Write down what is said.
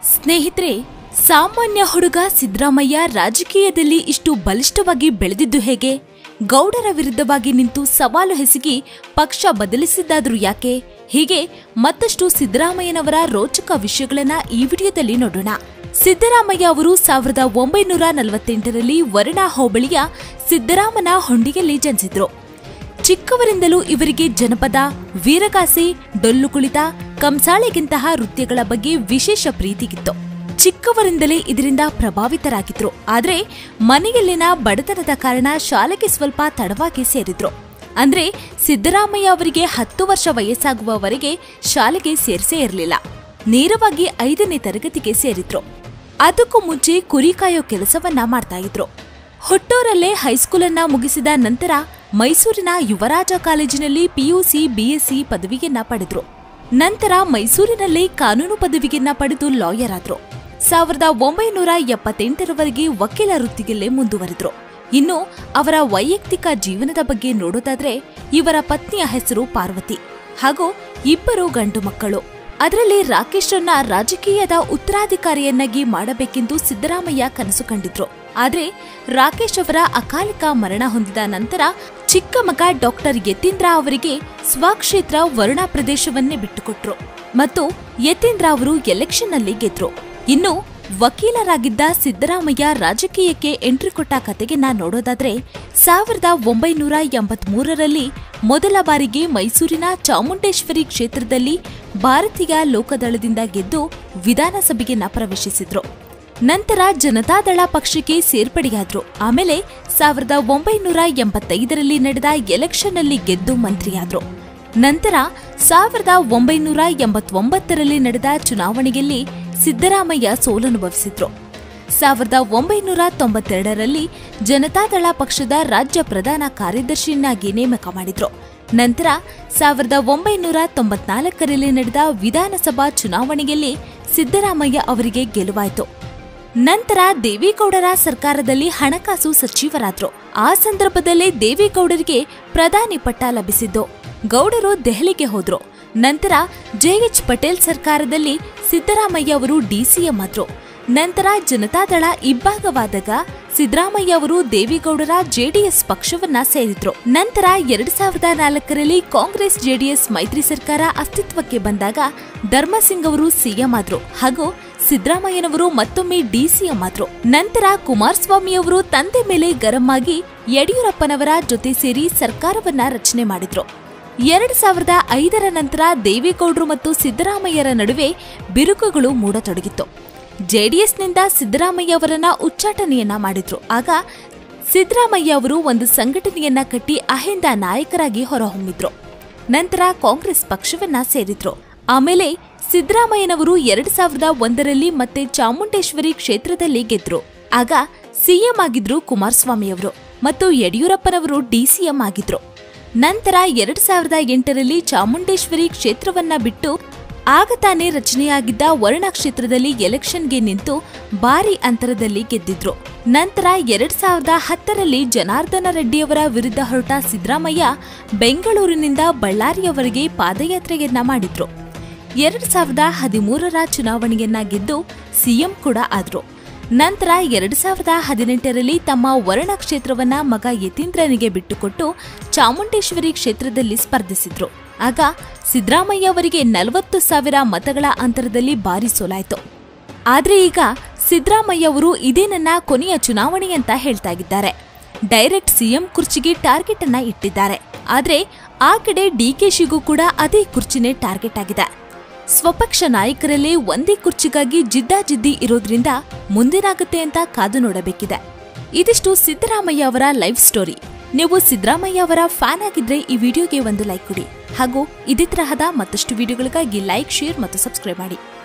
ಸ್ನೇಹಿತರೆ ಸಾಮಾನ್ಯ ಹುಡುಗ ಸಿದ್ದರಾಮಯ್ಯ ರಾಜಕೀಯದಲ್ಲಿ ಇಷ್ಟು ಬಲಿಷ್ಠವಾಗಿ ಬೆಳೆದಿದ್ದು ಹೇಗೆ ಗೌಡರ ವಿರುದ್ಧವಾಗಿ ನಿಂತು ಸವಾಲು ಎಸಗಿ ಪಕ್ಷ ಬದಲಿಸಿದ್ದಾದ್ರೂ ಯಾಕೆ ಹೀಗೆ ಮತ್ತಷ್ಟು ಸಿದ್ದರಾಮಯ್ಯನವರ ರೋಚಕ ವಿಷಯಗಳನ್ನ ಈ ವಿಡಿಯೋದಲ್ಲಿ ನೋಡೋಣ ಸಿದ್ದರಾಮಯ್ಯ ಅವರು ಸಾವಿರದ ಒಂಬೈನೂರ ನಲವತ್ತೆಂಟರಲ್ಲಿ ವರುಣಾ ಹೋಬಳಿಯ ಸಿದ್ದರಾಮನ ಹೊಂಡಿಯಲ್ಲಿ ಜನಿಸಿದ್ರು ಚಿಕ್ಕವರಿಂದಲೂ ಇವರಿಗೆ ಜನಪದ ವೀರಗಾಸೆ ಡೊಳ್ಳು ಕುಳಿತ ಕಂಸಾಳೆಗಿಂತಹ ನೃತ್ಯಗಳ ಬಗ್ಗೆ ವಿಶೇಷ ಪ್ರೀತಿಗಿತ್ತು ಚಿಕ್ಕವರಿಂದಲೇ ಇದರಿಂದ ಪ್ರಭಾವಿತರಾಗಿದ್ರು ಆದ್ರೆ ಮನೆಯಲ್ಲಿನ ಬಡತನದ ಕಾರಣ ಶಾಲೆಗೆ ಸ್ವಲ್ಪ ತಡವಾಗಿ ಸೇರಿದ್ರು ಅಂದ್ರೆ ಸಿದ್ದರಾಮಯ್ಯ ಅವರಿಗೆ ಹತ್ತು ವರ್ಷ ವಯಸ್ಸಾಗುವವರೆಗೆ ಶಾಲೆಗೆ ಸೇರಿಸೇ ಇರಲಿಲ್ಲ ನೇರವಾಗಿ ಐದನೇ ತರಗತಿಗೆ ಸೇರಿದ್ರು ಅದಕ್ಕೂ ಮುಂಚೆ ಕುರಿ ಕಾಯೋ ಕೆಲಸವನ್ನ ಮಾಡ್ತಾ ಇದ್ರು ಹುಟ್ಟೂರಲ್ಲೇ ಹೈಸ್ಕೂಲನ್ನ ಮುಗಿಸಿದ ನಂತರ ಮೈಸೂರಿನ ಯುವರಾಜ ಕಾಲೇಜಿನಲ್ಲಿ ಪಿಯುಸಿ ಬಿಎಸ್ಸಿ ಪದವಿಯನ್ನ ಪಡೆದ್ರು ನಂತರ ಮೈಸೂರಿನಲ್ಲೇ ಕಾನೂನು ಪದವಿಯನ್ನ ಪಡೆದು ಲಾಯರ್ ಆದ್ರು ಸಾವಿರದ ಒಂಬೈನೂರ ಎಪ್ಪತ್ತೆಂಟರವರೆಗೆ ವಕೀಲ ವೃತ್ತಿಯಲ್ಲೇ ಮುಂದುವರೆದ್ರು ಇನ್ನು ಅವರ ವೈಯಕ್ತಿಕ ಜೀವನದ ಬಗ್ಗೆ ನೋಡೋದಾದ್ರೆ ಇವರ ಪತ್ನಿಯ ಹೆಸರು ಪಾರ್ವತಿ ಹಾಗೂ ಇಬ್ಬರು ಗಂಡು ಮಕ್ಕಳು ಅದರಲ್ಲಿ ರಾಕೇಶ್ರನ್ನ ರಾಜಕೀಯದ ಉತ್ತರಾಧಿಕಾರಿಯನ್ನಾಗಿ ಮಾಡಬೇಕೆಂದು ಸಿದ್ದರಾಮಯ್ಯ ಕನಸು ಕಂಡಿದ್ರು ಆದ್ರೆ ರಾಕೇಶ್ ಅವರ ಅಕಾಲಿಕ ಮರಣ ಹೊಂದಿದ ನಂತರ ಚಿಕ್ಕ ಮಗ ಡಾಕ್ಟರ್ ಯತೀಂದ್ರ ಅವರಿಗೆ ಸ್ವಕ್ಷೇತ್ರ ವರುಣಾ ಪ್ರದೇಶವನ್ನೇ ಬಿಟ್ಟುಕೊಟ್ರು ಮತ್ತು ಯತೀಂದ್ರ ಅವರು ಎಲೆಕ್ಷನ್ನಲ್ಲಿ ಗೆದ್ರು ಇನ್ನು ವಕೀಲರಾಗಿದ್ದ ಸಿದ್ದರಾಮಯ್ಯ ರಾಜಕೀಯಕ್ಕೆ ಎಂಟ್ರಿ ಕೊಟ್ಟ ಕತೆಗೆನ ನೋಡೋದಾದ್ರೆ ಸಾವಿರದ ಒಂಬೈನೂರ ಎಂಬತ್ಮೂರರಲ್ಲಿ ಮೊದಲ ಬಾರಿಗೆ ಮೈಸೂರಿನ ಚಾಮುಂಡೇಶ್ವರಿ ಕ್ಷೇತ್ರದಲ್ಲಿ ಭಾರತೀಯ ಲೋಕದಳದಿಂದ ಗೆದ್ದು ವಿಧಾನಸಭೆಯನ್ನ ಪ್ರವೇಶಿಸಿದ್ರು ನಂತರ ಜನತಾದಳ ಪಕ್ಷಕ್ಕೆ ಸೇರ್ಪಡೆಯಾದ್ರು ಆಮೇಲೆ ಸಾವಿರದ ಒಂಬೈನೂರ ಎಂಬತ್ತೈದರಲ್ಲಿ ನಡೆದ ಎಲೆಕ್ಷನ್ನಲ್ಲಿ ಗೆದ್ದು ಮಂತ್ರಿಯಾದ್ರು ನಂತರ ಸಾವಿರದ ಒಂಬೈನೂರ ಎಂಬತ್ತೊಂಬತ್ತರಲ್ಲಿ ನಡೆದ ಚುನಾವಣೆಯಲ್ಲಿ ಸಿದ್ದರಾಮಯ್ಯ ಸೋಲನುಭವಿಸಿದ್ರು ಸಾವಿರದ ಒಂಬೈನೂರ ತೊಂಬತ್ತೆರಡರಲ್ಲಿ ಜನತಾದಳ ಪಕ್ಷದ ರಾಜ್ಯ ಪ್ರಧಾನ ಕಾರ್ಯದರ್ಶಿಯನ್ನಾಗಿ ನೇಮಕ ಮಾಡಿದ್ರು ನಂತರ ಸಾವಿರದ ಒಂಬೈನೂರ ತೊಂಬತ್ನಾಲ್ಕರಲ್ಲಿ ನಡೆದ ವಿಧಾನಸಭಾ ಚುನಾವಣೆಯಲ್ಲಿ ಸಿದ್ದರಾಮಯ್ಯ ಅವರಿಗೆ ಗೆಲುವಾಯಿತು ನಂತರ ದೇವೇಗೌಡರ ಸರ್ಕಾರದಲ್ಲಿ ಹಣಕಾಸು ಸಚಿವರಾದ್ರು ಆ ಸಂದರ್ಭದಲ್ಲೇ ದೇವೇಗೌಡರಿಗೆ ಪ್ರಧಾನಿ ಪಟ್ಟ ಲಭಿಸಿದ್ದು ಗೌಡರು ದೆಹಲಿಗೆ ಹೋದ್ರು ನಂತರ ಜೆಎಚ್ ಪಟೇಲ್ ಸರ್ಕಾರದಲ್ಲಿ ಸಿದ್ದರಾಮಯ್ಯ ಅವರು ಡಿಸಿಎಂ ಆದ್ರು ನಂತರ ಜನತಾದಳ ಇಬ್ಬಾಗವಾದಾಗ ಸಿದ್ದರಾಮಯ್ಯ ಅವರು ದೇವೇಗೌಡರ ಜೆಡಿಎಸ್ ಪಕ್ಷವನ್ನ ಸೇರಿದ್ರು ನಂತರ ಎರಡ್ ಸಾವಿರದ ನಾಲ್ಕರಲ್ಲಿ ಕಾಂಗ್ರೆಸ್ ಜೆಡಿಎಸ್ ಮೈತ್ರಿ ಸರ್ಕಾರ ಅಸ್ತಿತ್ವಕ್ಕೆ ಬಂದಾಗ ಧರ್ಮಸಿಂಗ್ ಅವರು ಸಿಎಂ ಆದ್ರು ಹಾಗೂ ಸಿದ್ದರಾಮಯ್ಯನವರು ಮತ್ತೊಮ್ಮೆ ಡಿಸಿಎಂ ಆದ್ರು ನಂತರ ಕುಮಾರಸ್ವಾಮಿ ಅವರು ತಂದೆ ಮೇಲೆ ಗರಂ ಆಗಿ ಯಡಿಯೂರಪ್ಪನವರ ಜೊತೆ ಸೇರಿ ಸರ್ಕಾರವನ್ನ ರಚನೆ ಮಾಡಿದ್ರು ಎರಡ್ ಸಾವಿರದ ಐದರ ನಂತರ ದೇವೇಗೌಡರು ಮತ್ತು ಸಿದ್ದರಾಮಯ್ಯರ ನಡುವೆ ಬಿರುಕುಗಳು ಮೂಡತೊಡಗಿತ್ತು ಜೆಡಿಎಸ್ನಿಂದ ಸಿದ್ದರಾಮಯ್ಯ ಅವರನ್ನ ಉಚ್ಚಾಟನೆಯನ್ನ ಮಾಡಿದ್ರು ಆಗ ಸಿದ್ದರಾಮಯ್ಯ ಅವರು ಒಂದು ಸಂಘಟನೆಯನ್ನ ಕಟ್ಟಿ ಅಹಿಂದ ನಾಯಕರಾಗಿ ಹೊರಹೊಮ್ಮಿದ್ರು ನಂತರ ಕಾಂಗ್ರೆಸ್ ಪಕ್ಷವನ್ನ ಸೇರಿದ್ರು ಆಮೇಲೆ ಸಿದ್ದರಾಮಯ್ಯನವರು ಎರಡ್ ಸಾವಿರದ ಒಂದರಲ್ಲಿ ಮತ್ತೆ ಚಾಮುಂಡೇಶ್ವರಿ ಕ್ಷೇತ್ರದಲ್ಲಿ ಗೆದ್ರು ಆಗ ಸಿಎಂ ಆಗಿದ್ರು ಕುಮಾರಸ್ವಾಮಿ ಅವರು ಮತ್ತು ಯಡಿಯೂರಪ್ಪನವರು ಡಿಸಿಎಂ ಆಗಿದ್ರು ನಂತರ ಎರಡ್ ಸಾವಿರದ ಎಂಟರಲ್ಲಿ ಚಾಮುಂಡೇಶ್ವರಿ ಕ್ಷೇತ್ರವನ್ನ ಬಿಟ್ಟು ಆಗ ತಾನೇ ರಚನೆಯಾಗಿದ್ದ ವರ್ಣ ಕ್ಷೇತ್ರದಲ್ಲಿ ಎಲೆಕ್ಷನ್ಗೆ ನಿಂತು ಭಾರಿ ಅಂತರದಲ್ಲಿ ಗೆದ್ದಿದ್ರು ನಂತರ ಎರಡ್ ಸಾವಿರದ ಹತ್ತರಲ್ಲಿ ಜನಾರ್ದನ ರೆಡ್ಡಿಯವರ ವಿರುದ್ಧ ಹೊರಟ ಸಿದ್ದರಾಮಯ್ಯ ಬೆಂಗಳೂರಿನಿಂದ ಬಳ್ಳಾರಿಯವರೆಗೆ ಪಾದಯಾತ್ರೆಯನ್ನ ಮಾಡಿದ್ರು ಎರಡ್ ಸಾವಿರದ ಹದಿಮೂರರ ಚುನಾವಣೆಯನ್ನ ಗೆದ್ದು ಸಿಎಂ ಕೂಡ ಆದ್ರು ನಂತರ ಎರಡ್ ಸಾವಿರದ ಹದಿನೆಂಟರಲ್ಲಿ ತಮ್ಮ ವರ್ಣ ಕ್ಷೇತ್ರವನ್ನ ಮಗ ಯತೀಂದ್ರನಿಗೆ ಬಿಟ್ಟುಕೊಟ್ಟು ಚಾಮುಂಡೇಶ್ವರಿ ಕ್ಷೇತ್ರದಲ್ಲಿ ಸ್ಪರ್ಧಿಸಿದ್ರು ಆಗ ಸಿದ್ದರಾಮಯ್ಯ ಅವರಿಗೆ ನಲವತ್ತು ಸಾವಿರ ಮತಗಳ ಅಂತರದಲ್ಲಿ ಭಾರಿ ಸೋಲಾಯಿತು ಆದ್ರೆ ಈಗ ಸಿದ್ದರಾಮಯ್ಯ ಅವರು ಇದೇ ನನ್ನ ಕೊನೆಯ ಚುನಾವಣೆ ಅಂತ ಹೇಳ್ತಾ ಇದ್ದಾರೆ ಡೈರೆಕ್ಟ್ ಸಿಎಂ ಕುರ್ಚಿಗೆ ಟಾರ್ಗೆಟ್ ಅನ್ನ ಇಟ್ಟಿದ್ದಾರೆ ಆದ್ರೆ ಆ ಕಡೆ ಡಿಕೆಶಿಗೂ ಕೂಡ ಅದೇ ಕುರ್ಚಿನೇ ಟಾರ್ಗೆಟ್ ಆಗಿದೆ ಸ್ವಪಕ್ಷ ನಾಯಕರಲ್ಲೇ ಒಂದೇ ಕುರ್ಚಿಗಾಗಿ ಜಿದ್ದಾಜಿದ್ದಿ ಇರೋದ್ರಿಂದ ಮುಂದೇನಾಗುತ್ತೆ ಅಂತ ಕಾದು ನೋಡಬೇಕಿದೆ ಇದಿಷ್ಟು ಸಿದ್ದರಾಮಯ್ಯ ಅವರ ಲೈಫ್ ಸ್ಟೋರಿ ನೀವು ಸಿದ್ದರಾಮಯ್ಯ ಅವರ ಫ್ಯಾನ್ ಆಗಿದ್ರೆ ಈ ವಿಡಿಯೋಗೆ ಒಂದು ಲೈಕ್ ಕೊಡಿ ಹಾಗೂ ಇದೇ ತರಹದ ಮತ್ತಷ್ಟು ವಿಡಿಯೋಗಳಿಗಾಗಿ ಲೈಕ್ ಶೇರ್ ಮತ್ತು ಸಬ್ಸ್ಕ್ರೈಬ್ ಮಾಡಿ